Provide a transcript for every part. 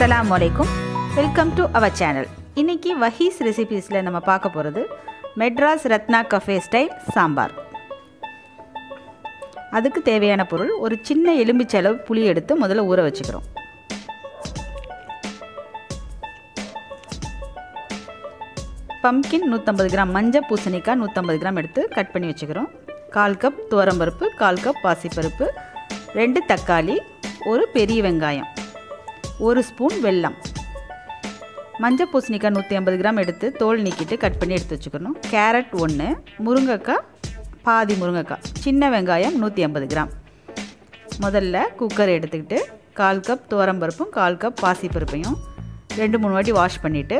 அஸ்ஸலாமு அலைக்கும் welcome to our channel இன்னைக்கு வஹீஸ் ரெசிபீஸில் நம்ம பார்க்க போகிறது மெட்ராஸ் ரத்னா கஃபே ஸ்டைல் சாம்பார் அதுக்கு தேவையான பொருள் ஒரு சின்ன எலும்பிச்சளவு புளி எடுத்து முதல்ல ஊற வச்சுக்கிறோம் பம்கின் நூற்றம்பது கிராம் மஞ்சள் பூசணிக்காய் நூற்றம்பது கிராம் எடுத்து கட் பண்ணி வச்சுக்கிறோம் கால் கப் துவரம்பருப்பு கால் கப் பாசிப்பருப்பு ரெண்டு தக்காளி ஒரு பெரிய வெங்காயம் ஒரு ஸ்பூன் வெல்லம் மஞ்சள் பூசணிக்காய் நூற்றி ஐம்பது கிராம் எடுத்து தோல் நீக்கிட்டு கட் பண்ணி எடுத்து வச்சுக்கணும் கேரட் ஒன்று முருங்கைக்காய் பாதி முருங்கைக்காய் சின்ன வெங்காயம் நூற்றி ஐம்பது கிராம் முதல்ல குக்கர் எடுத்துக்கிட்டு கால் கப் துவரம்பருப்பும் கால் கப் பாசிப்பருப்பையும் ரெண்டு மூணு வாட்டி வாஷ் பண்ணிவிட்டு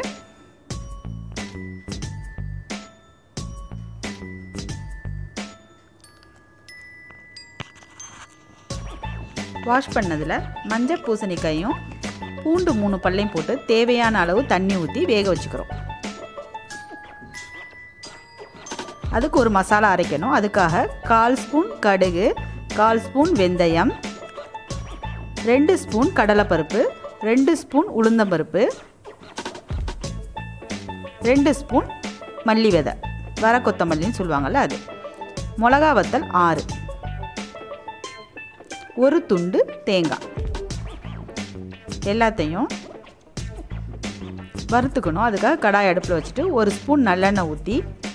வாஷ் பண்ணதில் மஞ்சள் பூசணிக்காயும் பூண்டு மூணு பல்லையும் போட்டு தேவையான அளவு தண்ணி ஊற்றி வேக வச்சுக்கிறோம் அதுக்கு ஒரு மசாலா அரைக்கணும் அதுக்காக கால் ஸ்பூன் கடுகு கால் ஸ்பூன் வெந்தயம் ரெண்டு ஸ்பூன் கடலைப்பருப்பு ரெண்டு ஸ்பூன் உளுந்தம்பருப்பு ரெண்டு ஸ்பூன் மல்லி விதை வர கொத்தமல்லின்னு சொல்லுவாங்கள்ல அது மிளகா வத்தல் ஆறு ஒரு துண்டு தேங்காய் எல்லாத்தையும் வறுத்துக்கணும் அதுக்காக கடாய் அடுப்பில் வச்சுட்டு ஒரு ஸ்பூன் நல்லெண்ணெய் ஊற்றி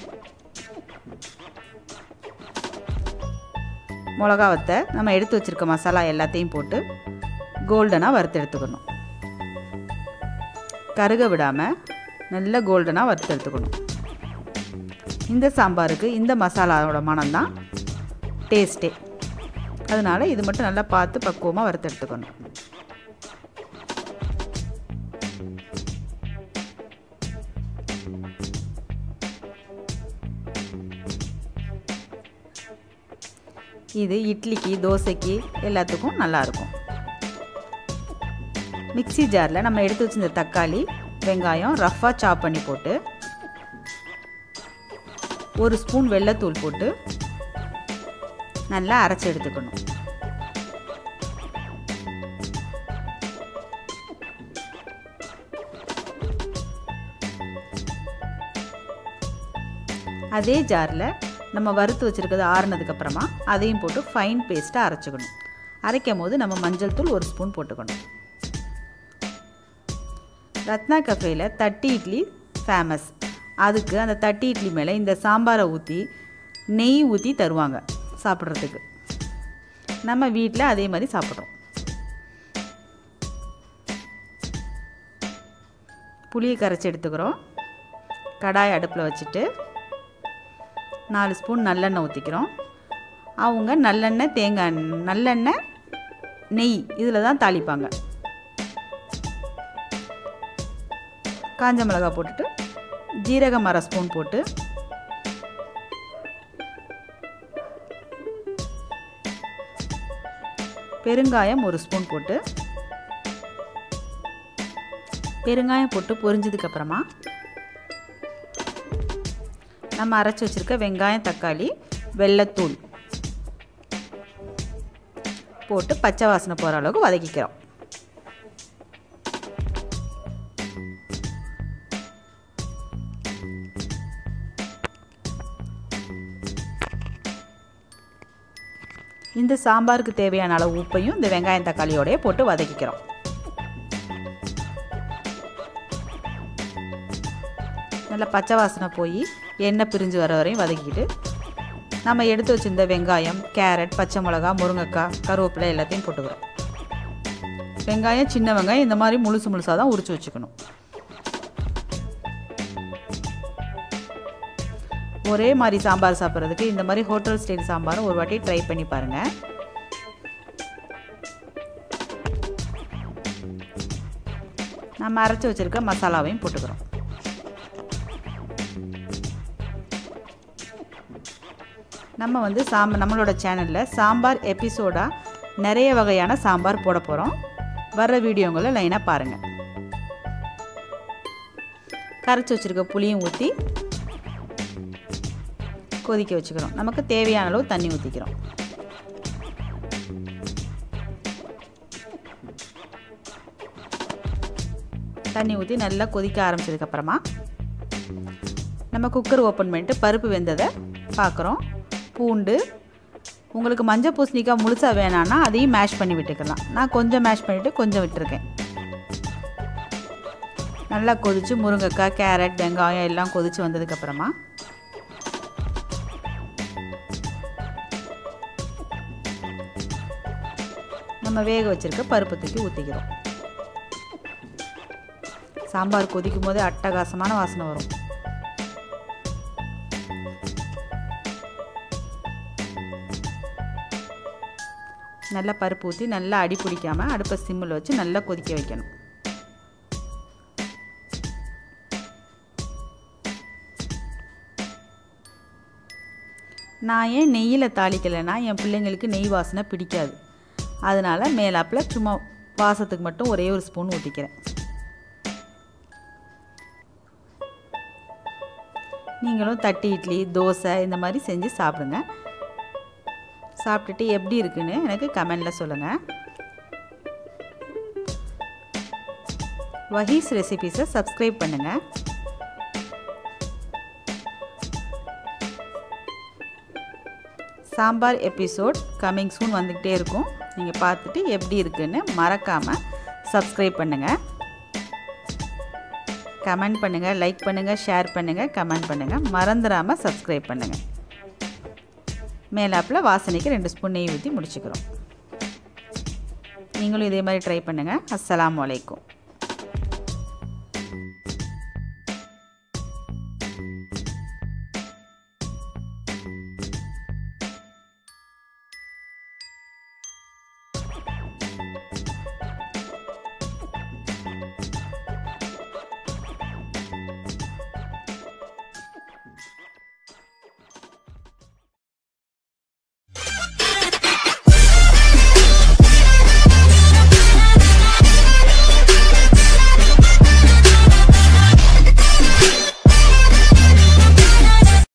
மிளகா வத்தை நம்ம எடுத்து வச்சுருக்க மசாலா எல்லாத்தையும் போட்டு கோல்டனாக வறுத்து எடுத்துக்கணும் கருக விடாமல் நல்ல கோல்டனாக வறுத்து எடுத்துக்கணும் இந்த சாம்பாருக்கு இந்த மசாலாவோட மனம் தான் டேஸ்ட்டே அதனால் இது மட்டும் நல்லா பார்த்து பக்குவமாக வறுத்து எடுத்துக்கணும் இது இட்லிக்கு தோசைக்கு எல்லாத்துக்கும் நல்லாயிருக்கும் மிக்சி ஜாரில் நம்ம எடுத்து வச்சிருந்த தக்காளி வெங்காயம் ரஃப்பாக சாப் பண்ணி போட்டு ஒரு ஸ்பூன் வெள்ளைத்தூள் போட்டு நல்லா அரைச்சி எடுத்துக்கணும் அதே ஜாரில் நம்ம வறுத்து வச்சுருக்கிறது ஆறுனதுக்கப்புறமா அதையும் போட்டு ஃபைன் பேஸ்ட்டாக அரைச்சிக்கணும் அரைக்கும் போது நம்ம மஞ்சள் தூள் ஒரு ஸ்பூன் போட்டுக்கணும் ரத்னா கஃபேயில் தட்டி இட்லி ஃபேமஸ் அதுக்கு அந்த தட்டி இட்லி மேலே இந்த சாம்பாரை ஊற்றி நெய் ஊற்றி தருவாங்க சாப்பிட்றதுக்கு நம்ம வீட்டில் அதே மாதிரி சாப்பிட்றோம் புளியை கரைச்சி எடுத்துக்கிறோம் கடாய் அடுப்பில் வச்சுட்டு நாலு ஸ்பூன் நல்லெண்ணெய் ஊற்றிக்கிறோம் அவங்க நல்லெண்ணெய் தேங்காய் நல்லெண்ணெய் நெய் இதில் தான் தாளிப்பாங்க காஞ்ச மிளகா போட்டுட்டு ஜீரகம் அரை ஸ்பூன் போட்டு பெருங்காயம் ஒரு ஸ்பூன் போட்டு பெருங்காயம் போட்டு பொரிஞ்சதுக்கப்புறமா நம்ம அரைச்சி வச்சுருக்க வெங்காயம் தக்காளி வெள்ளைத்தூள் போட்டு பச்சை வாசனை போகிற அளவுக்கு வதக்கிக்கிறோம் இந்த சாம்பாருக்கு தேவையான அளவு உப்பையும் இந்த வெங்காயம் தக்காளியோடய போட்டு வதக்கிக்கிறோம் நல்லா பச்சை வாசனை போய் எண்ணெய் பிரிஞ்சு வர வரையும் வதக்கிட்டு நம்ம எடுத்து வச்சுருந்த வெங்காயம் கேரட் பச்சை மிளகா முருங்கைக்காய் கருவேப்பிலை எல்லாத்தையும் போட்டுக்கிறோம் வெங்காயம் சின்ன வெங்காயம் இந்த மாதிரி முழுசு முழுசாக தான் உரிச்சு வச்சுக்கணும் ஒரே மாதிரி சாம்பார் சாப்பிட்றதுக்கு இந்த மாதிரி ஹோட்டல் ஸ்டைல் சாம்பாரும் ஒரு வாட்டி ட்ரை பண்ணி பாருங்கள் நம்ம அரைச்சி வச்சுருக்க மசாலாவையும் போட்டுக்கிறோம் நம்ம வந்து சாம்ப நம்மளோட சேனலில் சாம்பார் எபிசோடாக நிறைய வகையான சாம்பார் போட போகிறோம் வர்ற வீடியோங்களை லைனாக பாருங்கள் கரைச்சி வச்சுருக்க புளியும் ஊற்றி கொதிக்க வச்சுக்கிறோம் நமக்கு தேவையான அளவு தண்ணி ஊற்றிக்கிறோம் தண்ணி ஊற்றி நல்லா கொதிக்க ஆரம்பிச்சதுக்கப்புறமா நம்ம குக்கர் ஓப்பன் பண்ணிட்டு பருப்பு வெந்ததை பார்க்குறோம் பூண்டு உங்களுக்கு மஞ்சள் பூசணிக்காய் முழுசாக வேணான்னா அதையும் மேஷ் பண்ணி விட்டுக்கலாம் நான் கொஞ்சம் மேஷ் பண்ணிவிட்டு கொஞ்சம் விட்டுருக்கேன் நல்லா கொதித்து முருங்கைக்காய் கேரட் வெங்காயம் எல்லாம் கொதித்து வந்ததுக்கப்புறமா நம்ம வேக வச்சுருக்க பருப்பு தூக்கி ஊற்றிக்கிறோம் சாம்பார் கொதிக்கும் போதே அட்டகாசமான வாசனை வரும் நல்லா பருப்பு ஊற்றி நல்லா அடி பிடிக்காமல் அடுப்பை சிம்மில் வச்சு நல்லா கொதிக்க வைக்கணும் நான் ஏன் நெய்யில் தாளிக்கலைன்னா என் பிள்ளைங்களுக்கு நெய் வாசனை பிடிக்காது அதனால் மேலாப்பில் சும்மா வாசத்துக்கு மட்டும் ஒரே ஒரு ஸ்பூன் ஊற்றிக்கிறேன் நீங்களும் தட்டி இட்லி தோசை இந்த மாதிரி செஞ்சு சாப்பிடுங்க சாப்பிட்டுட்டு எப்படி இருக்குன்னு எனக்கு கமெண்டில் சொல்லுங்கள் வஹீஸ் ரெசிபீஸை சப்ஸ்கிரைப் பண்ணுங்கள் சாம்பார் எபிசோட் கம்மிங் சூன் வந்துக்கிட்டே இருக்கும் நீங்கள் பார்த்துட்டு எப்படி இருக்குன்னு மறக்காமல் சப்ஸ்கிரைப் பண்ணுங்கள் கமெண்ட் பண்ணுங்கள் லைக் பண்ணுங்கள் ஷேர் பண்ணுங்கள் கமெண்ட் பண்ணுங்கள் மறந்துடாமல் சப்ஸ்கிரைப் பண்ணுங்கள் மேலாப்பில் வாசனைக்கு ரெண்டு ஸ்பூன் நெய் ஊற்றி முடிச்சுக்கிறோம் நீங்களும் இதே மாதிரி ட்ரை பண்ணுங்கள் அஸ்ஸலாமு அலைக்கும்